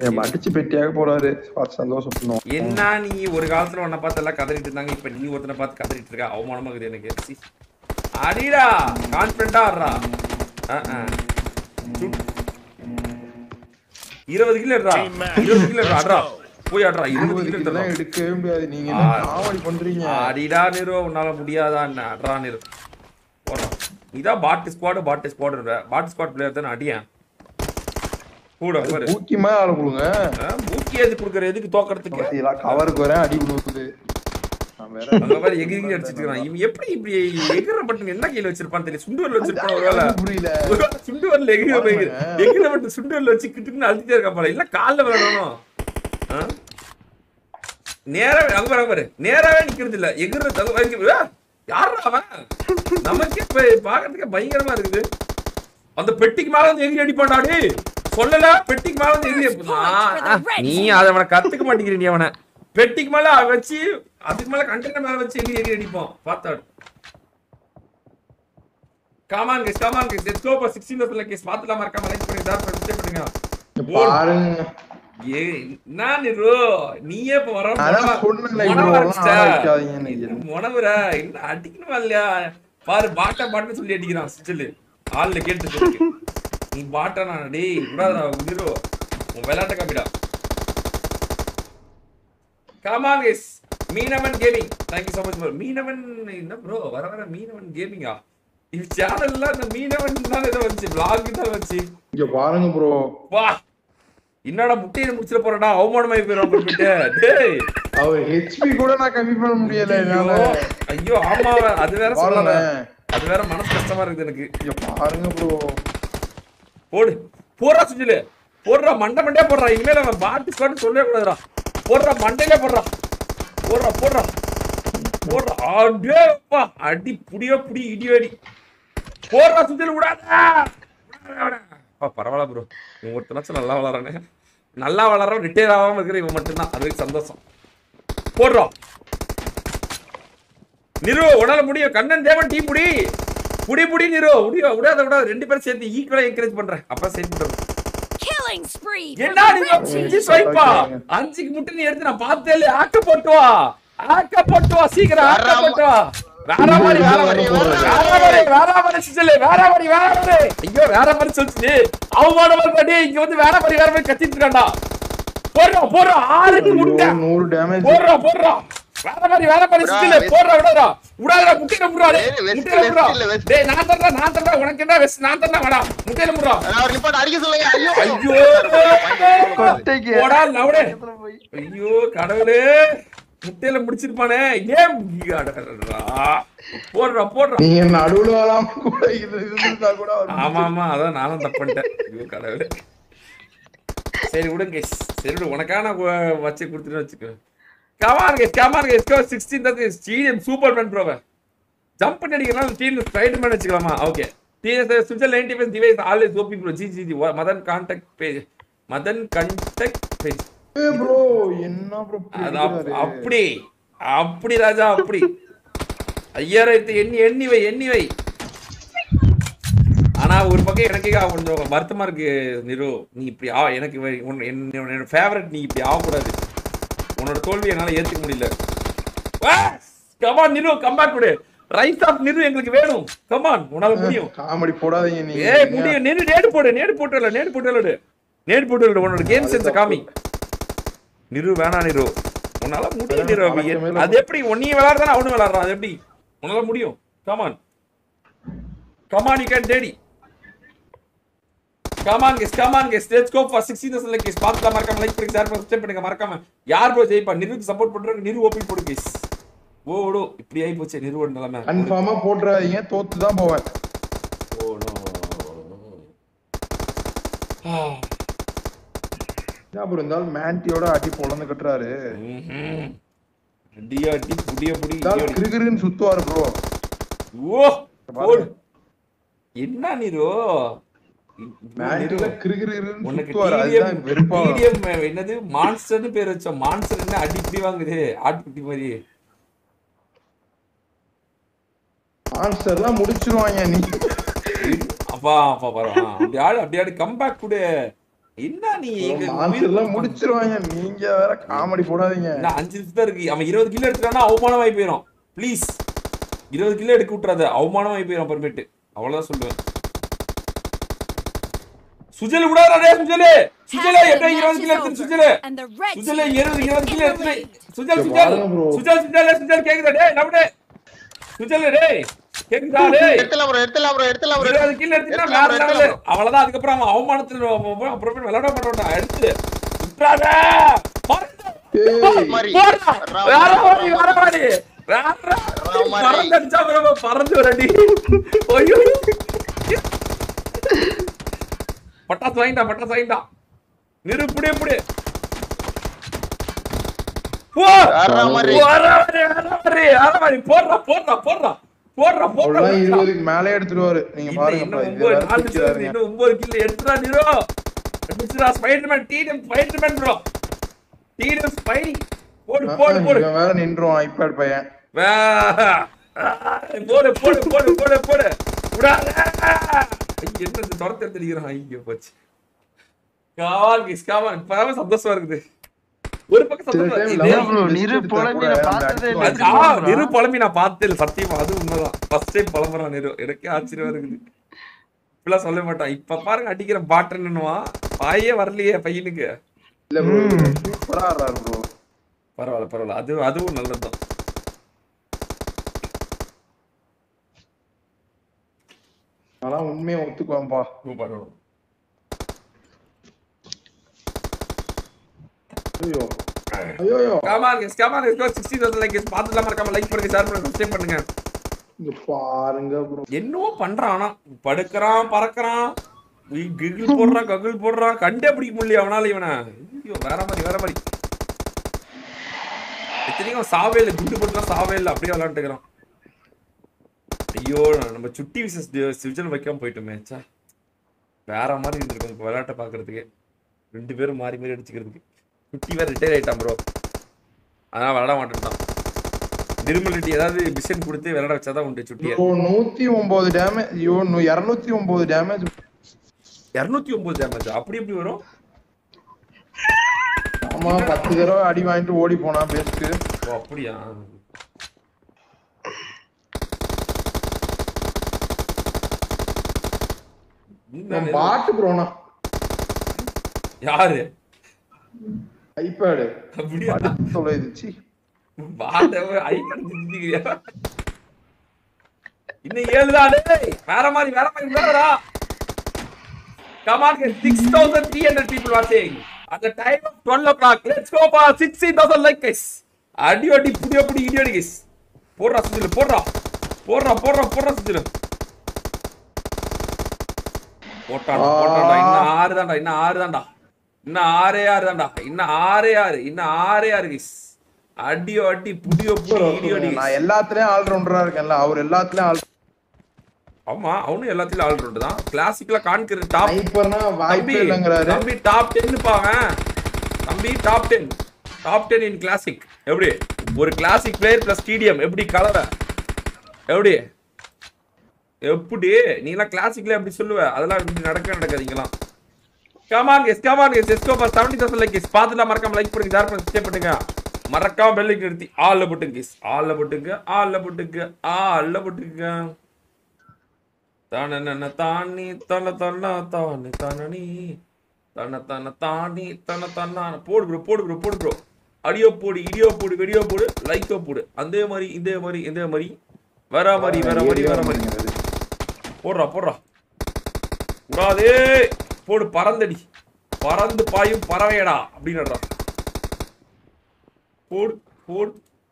என் அடிச்சு பெட்டியாக போறாரு பார்த்து சந்தோஷப்படணும் என்ன நீ ஒரு காலத்துல உன்னை பார்த்து எல்லாம் கதறிட்டு இருந்தாங்க இப்ப நீ ஒருத்தனை பார்த்து கதறிட்டு இருக்க அவமானமா இருக்குது எனக்கு சி. அடிடா கான்பிடண்டா ஆடுறா அஹ், அஹ். சுட். இருபது கிலோ எடுறா இருபது கிலோ எடுறா ஆடுறா போய் ஆடுறா இருபது இருபது கிலோ கிலோ எடுறா எடுக்கவே முடியாது நீங்க என்ன காமெடி பண்றீங்க அடிடா நிரோ உன்னால முடியாதா என்ன அட்ரா நிரோ போடுறா இதான் பாட்டு ஸ்குவாடு பாட்டு ஸ்குவாடு பாட்டு ஸ்குவாட் பிளேயர் தானே அடியேன் கூட பாரு ஊக்கியமா ஆள கொடுங்க மூக்கி எது கொடுக்குற எதுக்கு தோக்கறதுக்கு பாத்தீங்களா கவருக்கு வரேன் அடி விழுவுது நான் வேற அந்த மாதிரி எகிரி எகிரி அடிச்சிட்டு இருக்கான் இவன் எப்படி இப்படி எகிற பட்டன் என்ன கையில வச்சிருப்பான்னு தெரியல சுண்டு வரல வச்சிருப்பான் ஒருவேளை எனக்கு புரியல ஒருவேளை சுண்டு வரல எகிரி போய் எகிர பட்டன் சுண்டு வரல வச்சு கிட்டுன்னு அழுத்திட்டே இருக்கான் போல இல்ல கால்ல விளையாடணும் ஆ? நேராவே அங்க பாரு அங்க பாரு நேராவே நிக்கிறது இல்ல எகிற யாரா அவன் நமக்கே இப்ப பாக்குறதுக்கு பயங்கரமா இருக்குது அந்த பெட்டிக்கு மேல வந்து எகிரி அடிப்பான்டா டேய் சொல்லல பெட்டிக்கு மேல வந்து எகிரி அடிப்பான் நீ அதை அவனை கத்துக்க மாட்டேங்கிற நீ அவனை பெட்டிக்கு மேல வச்சு அதுக்கு மேல கண்டெய்னர் மேல வச்சு எகிரி எகிரி அடிப்போம் பார்த்தாடு come on guys come on guys let's go for 16 level guys பாத்துலாம் மறக்காம லைக் பண்ணி ஷேர் பண்ணி subscribe பண்ணுங்க பாருங்க ஏ நான் நிரு நீயே இப்ப வர அதான் சொன்னேன்ல, இவ்வளவு எல்லாம் ஆட வைக்காதீங்கன்னு நினைக்கிறேன். உணவுற என்ன அடிக்கணுமா இல்லையா பாரு பாட்டா பாட்டு சொல்லி அடிக்கிறான் சொல்லு ஆள்ல கேட்டு சொல்லு நீ பாட்டா நான் டேய் விடாதடா நிரு உன் விளையாட்ட காப்பிடா come on guys Meenavan gaming thank you so much bro Meenavan என்ன ப்ரோ வர வர மீனவன் கேமிங்கா இது சேனல்ல இந்த மீனவன் தான் ஏதோ வந்துச்சு vlog தான் வந்துச்சு இங்க பாருங்க ப்ரோ வா என்னடா முட்டையில முடிச்சிட போறடா அவமானமாயி போயிடும் போயிட்டு டேய் அவர் ஹெச்பி கூட நான் கம்மி பண்ண முடியல என்னால ஐயோ, ஐயோ ஆமா அது வேற சொல்லல பாருங்களேன். அது வேற மனசு கஷ்டமா இருக்குது எனக்கு இங்க பாருங்க ப்ரோ போடு போடுறா சுஜிலு போடுறா மண்டை மண்டையா போடுறா இனிமேல் அவன் பாட்டு ஸ்குவாட் சொல்லவே கூடாதுடா போடுறா மண்டையிலே போடுறா போடுறா போடுறா போடுறா அடே அப்பா அடி புடியோ புடி இடி அடி போடுறா சுஜிலு விடாத அப்பா பரவாயில்ல ப்ரோ இவன் ஒருத்தனாச்சும் நல்லா வளரானே நல்லா வளரான் ரிட்டையர் ஆகாம இருக்கிற இவன் மட்டும்தான் அது வரைக்கும் சந்தோஷம் போடுறோம் நிரு உன்னால முடியும் கண்ணன் தேவன் டீ புடி புடி புடி நிரு முடியும் விடாத விடாத ரெண்டு பேரும் சேர்த்து ஈக்குவலா என்கரேஜ் பண்றேன் அப்ப சேர்த்து பண்றேன் Killing spree. for என்ன the நீங்க red team. அஞ்சு ஸ்வைப்பா அஞ்சுக்கு முட்டை நீ எடுத்து நான் பார்த்தே இல்லையே ஆக்க போட்டு வா ஆக்க போட்டு வா சீக்கிரம் ஆக்க போட்டு வா வேற மாதிரி வேற மாதிரி வேற மாதிரி வேற மாதிரி சொல்லு வேற மாதிரி வேற மாதிரி ஐயோ வேற மாதிரி சொல்லுச்சு அவமானமா பாட்டி இங்க வந்து வேற மாதிரி வேற மாதிரி கத்திட்டு இருக்கான்டா போடுறோம் போடுறோம் ஆறுக்கு முட்டை ஐயோ, நூறு டேமேஜ் போடுறா போடுறா வேற மாதிரி வேற மாதிரி ஸ்கில் போடுறா விடாதா விடாதடா முட்டையில முடுறா டேய் ஏய், வெஸ்ட், முட்டையில முடுறா வெஸ்ட் இல்ல, வெஸ்ட். டேய் நான் தரடா நான் தரடா உனக்கு என்ன வெஸ்ட் நான் தரடா வாடா முட்டையில முடுறா அவர் நிப்பாட்ட அடிக்க சொல்லுங்க ஐயோ ஐயோ கொட்டைக்கு போடா லவுடே ஐயோ கடவுளே முட்டையில முடிச்சிருப்பானே ஏன் இங்க அடடடா. போடுறா போடுறா நீங்க நடுவுல வராம கூட இது இருந்திருந்தா கூட அவர் ஆமா ஆமா அதான் நானும் தப்பு பண்ணிட்டேன் ஐயோ கடவுளே சரி விடுங்க guys. சரி விடு உனக்காக நான் வ- வச்சு கொடுத்துட்டு வச்சுக்கோ come on guys come on guys go sixteen தான் ஸ்டீடியம் சூப்பர் மேன் ப்ரோவை ஜம்ப் பண்ணி அடிக்கிறனால டீம் ஸ்பைடர் மேன் வச்சுக்கலாமா okay TS switcher ninety five device always OP bro G G G Madan contact page Madan contact page bro என்ன ப்ரோ அது அப்- அப்படி அப்படி ராஜா அப்படி ஐயாயிரத்து எண்ணி எண்ணி வை எண்ணி வை ஆனா ஒரு பக்கம் எனக்கே கொஞ்சம் வருத்தமா இருக்கு நிரு நீ இப்படி ஆ எனக்கு வை- உன்- என்- என்னோட ஃபேவரட் நீ இப்படி ஆகக்கூடாது உன்னோட தோல்வி என்னால ஏத்துக்க முடியல கமான் நிரு கம்பேக் கொடு ரைஸ் ஆஃப் நிரு எங்களுக்கு வேணும் கமான் உன்னால முடியும் காமெடி போடாதீங்க நீங்க ஏய் முடியும் நேடு நேடு போடு நேடு போட்டு விளையாடு, நேடு போட்டு விளையாடு நேடு போட்டு விளையாடு. உன்னோட கேம் சென்ஸ காமி நிரு வேணா நிரு உன்னால முடியும் நிரு அபி. அது எப்படி நீ விளையாடுறா அவனும் விளையாடுறான் அது எப்படி உன்னால முடியும் come on come on you can daddy come on guys come on guys let's go for 16 like guys பாத்துலாம் மறக்காம லைக் பண்ணி ஷேர் பண்ணி சப்ஸ்கிரைப் பண்ணுங்க மறக்காம யார் ப்ரோ ஜெயிப்பா நிருக்கு சப்போர்ட் பண்றாங்க நிரு ஓபி போடு கெஸ் ஓ ஓடோ இப்படி ஆயி போச்சு நிருவோட நிலைமை கன்ஃபார்மா போட்டுறாதீங்க தோத்து தான் போவேன் ஓ நோ என்ன ப்ரோ இருந்தாலும் மேண்டியோட அடி பொழந்து கட்டுறாரு ம்ஹும். அடியா அடி புடிய புடி இருந்தாலும் கிருகிருன்னு சுத்துவாரு ப்ரோ ஓ போடு என்ன நீரோ மேண்டியோட கிருகிருன்னு உனக்கு சுத்துவாரு TDM அதுதான் வெறுப்பா வரும். TDM என்னது மான்ஸ்டர்னு பேர் வச்சோம் மான்ஸ்டர் என்ன அடி இப்படி வாங்குது ஆட்டுக்குட்டி மாதிரி மான்ஸ்டர்லாம் முடிச்சிருவாங்க நீ அப்பா அப்பா பரவா அப்படி ஆடு அப்படி ஆடு கம்பேக் கொடு என்ன நீ எங்க மான்ஸ்டர் எல்லாம் முடிச்சிருவாங்க நீங்க வேற காமெடி போடாதீங்க இன்னும் அஞ்சு நிமிஷம் தான் இருக்கு அவன் இருபது கிலோ எடுத்துட்டானா அவமானமாயி போயிடும் ப்ளீஸ் இருபது கிலோ எடுக்க விட்டுறாத அவமானமாயி போயிடும் அப்புறமேட்டு அவ்வளவுதான் சொல்லுவேன் சுஜல் விடாதே சுஜலே சுஜலே எப்படி இருபது கிலோ எடுத்து சுஜலே And the red சுஜலே team இருபது இருபது கிலோ எடுத்து சுஜல் இங்க சுஜல் பாருங்க bro. சுஜல் சுஜல் சுஜல் கேக்குதா டேய் நம்மடே சுஜல் டேய் கேக்குதா டேய் எடுத்துலாம் ப்ரோ எடுத்துலாம் ப்ரோ எடுத்துலாம் ப்ரோ இருபது கிலோ எடுத்துட்டா எடுத்துலாம் வேற bro, லெவலு எடுத்துலாம் அவ்வளவுதான் அதுக்கப்புறம் அவன் அவமானத்துல அப்புறமே விளையாட மாட்டான் எடுத்து விட்டுறாத பறந்து ஏய், மாதிரி. போடா. ராம், வேற ராம், மாதிரி, ராம், வேற மாதிரி. வேற ராம் மாதிரி. பறந்து அடிச்சா அப்புறமா பறந்து வரடி. ஐயோ. பட்டாசு வாங்கிட்டான் பட்டாசு வாங்கிட்டான் நிறு புடி புடி போ வேற மாதிரி. வர மாதிரி, வர மாதிரி, வர மாதிரி. போடுறா போடுறா போடுறா போடுறா போடுறா அவ்வளவுதான் இருபதுக்கு மேலே எடுத்துருவாரு நீங்க இன்னும் பாருங்க இன்னும் இது ஒன்பது வேற நாலு நிமிஷம் இருக்கு. தூக்கிறாருங்க. இன்னும் ஒன்பது கிலோ எடுத்துடா நீரோ அடிச்சுடா ஸ்பைடர்மேன் டீடம் ஸ்பைடர்மேன் ப்ரோ டீடம் ஸ்பைடி போடு போடு போடு இவன் வேற நின்றுவான் ஐபேட் பையன் வே. ஆ, போடு போடு போடு போடு போடு விடாத ஐயோ, என்ன இந்த துரத்தை தெரிகிறான் ஐயோ போச்சு கால் கிஸ் காமான் பரவ சந்தோஷமா இருக்குது ஒரு பக்கம் சில சந்தோஷமா time இது- லவ் bro, பண்ணி நிரு எடுத்தா புலம்பி கூட நான் அந்த பார்த்ததே அடிச்சு இல்ல. அது, வாங்க. ஆ, நிரு புலம்பி நான் பார்த்தே இல்ல சத்தியமா அது உண்மைதான் ஃபர்ஸ்ட் டைம் புலம்புறான் நிரு எனக்கே ஆச்சரியமா இருக்குது இப்பெல்லாம் சொல்ல மாட்டான் இப்ப பாருங்க அடிக்கிற பாட்டன்னுவா பாயே வரலையே பையனுக்கு இல்ல bro, சூப்பரா ஆடுறாரு bro. பரவாயில்ல பரவாயில்ல அது அதுவும் நல்லதுதான் அதெல்லாம் உண்மையை ஒத்துக்குவேன்பா பரவாயில்ல ஐயோ ஐயோ come on guys come on guys 60000 like guys பாத்துலாம் மறக்காம லைக் பண்ணுங்க ஷேர் பண்ணுங்க சப்ஸ்கிரைப் பண்ணுங்க இங்க பாருங்க ப்ரோ என்னவோ பண்றான் ஆனா படுக்கறான் பறக்கறான் கிகிள் போடுறான் ககிள் போடுறான் கண்டே பிடிக்க முடியல அவனால இவனை ஐயோ வேற மாதிரி வேற மாதிரி இத்தனைக்கும் சாவே இல்லை குண்டு போட்டுலாம் சாவே இல்லை அப்படியே விளாண்டுக்கிறான் ஐயோ நம்ம சுட்டி விசஸ் சிவிஜன் வைக்காம போயிட்டோமே ச்சே வேற மாதிரி இருந்திருக்கும் இப்போ விளையாட்டை பார்க்கறதுக்கு ரெண்டு பேரும் மாறி மாறி அடிச்சுக்கிறதுக்கு சுட்டி வேற ரிட்டையர் ஆயிட்டான் ப்ரோ அதனால விளாட மாட்டேன்ட்டான் நிர்மல் ரெட்டி ஏதாவது மிஷன் கொடுத்து விளையாட வச்சாதான் உண்டு சுட்டியை ப்ரோ நூத்தி ஒன்பது டேமேஜ் ஐயோ இருநூத்தி ஒன்பது டேமேஜ் இரநூத்தி ஒன்பது டேமேஜ் அப்படி எப்படி வரும் ஆமா பத்து தடவை அடி வாங்கிட்டு ஓடி போனா பெஸ்ட் ஓ அப்படியா என்ன பாட்டு ப்ரோனா யாரு ஐபேடு அப்படியா தொலைதுச்சு பாட்ட ஐக்கன் திட்டிக்கிறியா இன்னும் ஏழுதான் டேய் வேற மாதிரி வேற மாதிரி வேறடா Come on, guys. 6,300 people watching. At the time of 12 o'clock, let's go for 60,000 like guys. அடி அடி புடி புடி இடி அடி guys. போடுறா சுஜில போடுறா போடுறா போடுறா போடுறா சுஜில போட்டான்டா போட்டான்டா இன்னும் ஆறு தான்டா இன்னும் ஆறு தான்டா இன்னும் ஆறே ஆறு தான்டா இன்னும் ஆறே ஆறு இன்னும் ஆறே ஆறு guys. அடியோ அடி புடியோ புடி இடியோ அடி guys. நான் எல்லாத்துலயும் ஆல்ரவுண்டரா இருக்கேன்ல அவர் எல்லாத்துலயும் ஆல் ஆமா அவனும் எல்லாத்துலயும் ஆல்ரவுண்ட் தான் கிளாசிக்கலா கான்கிற டாப் ஸ்னைப்பர்னா வாய்ப்பே தம்பி இல்லைங்கிறாரு தம்பி டாப் டென் பாவன் தம்பி top ten top ten in classic எப்படி ஒரு கிளாசிக் பிளேயர் பிளஸ் டிடிஎம் எப்படி கலர எப்படி எப்படி நீலாம் கிளாசிக்ல எப்படி சொல்லுவ அதெல்லாம் இப்படி நடக்கவே நடக்காதீங்களாம் கமான் கேஸ் கமான் கேஸ் எஸ்கோ pass seventy thousand like guys பார்த்துலாம் மறக்காம லைக் பண்ணுங்க ஷேர் பண்ணுங்க சப்ஸ்கிரைப் பண்ணுங்க மறக்காம பெல்லைக்கு நிறுத்தி ஆள்ல போட்டுங்க கேஸ் ஆள்ல போட்டுங்க ஆள்ல போட்டுங்க ஆள்ல போட்டுங்க தன தானி தன தன தானி தனனி தன தன தானி தன தன்னான போடு ப்ரோ போடு ப்ரோ போடு ப்ரோ அடியோ போடு இடியோ போடு வெடியோ போடு லைக்கோ போடு அந்த மாதிரி இந்த மாதிரி இந்த மாதிரி வேற மாதிரி வேற மாதிரி வேற மாதிரி போடுறா போடுறா விடாதே போடு பறந்தடி பறந்து பாயும் பறவையடா அப்படின்னுடா போடு போடு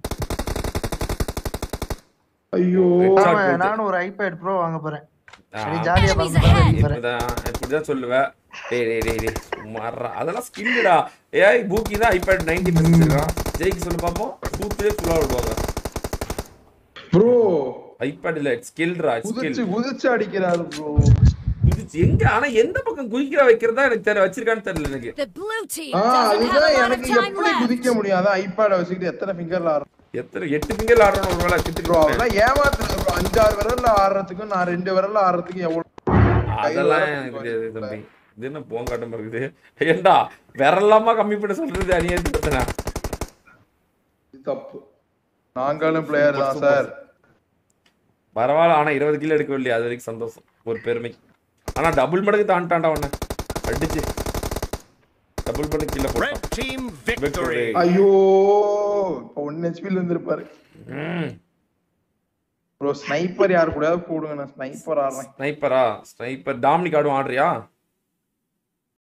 ஐயோ Shot ஆமா, போட்டு. நானும் ஒரு ஐபேட் ப்ரோ வாங்க போறேன் ஆ, சரி ஜாலியா Enemies பார்க்க ahead. போறேன் இப்படிதான் இப்படிதான் சொல்லுவேன் டேய் டேய் டேய் டேய் சும்மாறா அதெல்லாம் ஸ்கில்லுடா ஏய் பூக்கி தான் ஐபேட் நைன்டி பர்சன்ட் இருக்கான் ஜெய்க்கு சொல்லு பார்ப்போம் சூத்திலே ஃபுல்லாக விடுவாங்க ப்ரோ ஐபேட் இல்ல ஸ்கில்ரா குதிச்சு ஸ்கில் குதிச்சு அடிக்கிறாரு ப்ரோ குதிச்சு எங்க ஆனா எந்த பக்கம் குதிக்கிற வைக்கிறதா எனக்கு தெரியல வச்சிருக்கான்னு தெரியல எனக்கு The blue team ah doesn't have அதுதான் a lot of எனக்கு time எப்படி left. குதிக்க முடியும் அதான் ஐபேட வச்சுக்கிட்டு எத்தனை ஃபிங்கர்ல ஆடுறோம் எத்தனை எட்டு ஃபிங்கர் ஆடுறோம் ஒரு வேளை ப்ரோ கிட்டு அதெல்லாம் ஏமாத்துறது ப்ரோ அஞ்சாறு விரல்ல ஆடுறதுக்கும் நான் ரெண்டு விரல்ல ஆடுறதுக்கும் எவ்வளவு அதெல்லாம் கையில எனக்கு வர தெரியாது தம்பி இது என்ன போங்காட்டம் இருக்குது ஏண்டா விரலாமா கம்மி பண்ண சொல்றது அநியாயத்து பிரச்சனை இது தப்பு நாங்களும் பிளேயர் தான் சார் பரவாயில்ல ஆனா இருபது கிலோ எடுக்கவில்லையா அது வரைக்கும் சந்தோஷம் ஒரு பெருமை ஆனா டபுள் மடங்கு தாண்டாண்டா உன்ன அடிச்சு டபுள் மடங்கு கீழே போட்டான் Red team Victory. victory. ஐயோ இப்போ ஒன் ஹெச்பில இருந்திருப்பாரு ம். ப்ரோ ஸ்னைப்பர் யார் கூடயாவது கூடுங்க நான் ஸ்னைப்பர் ஆடுறேன் ஸ்னைப்பரா ஸ்னைப்பர் டாமினிக் ஆடும் ஆடுறியா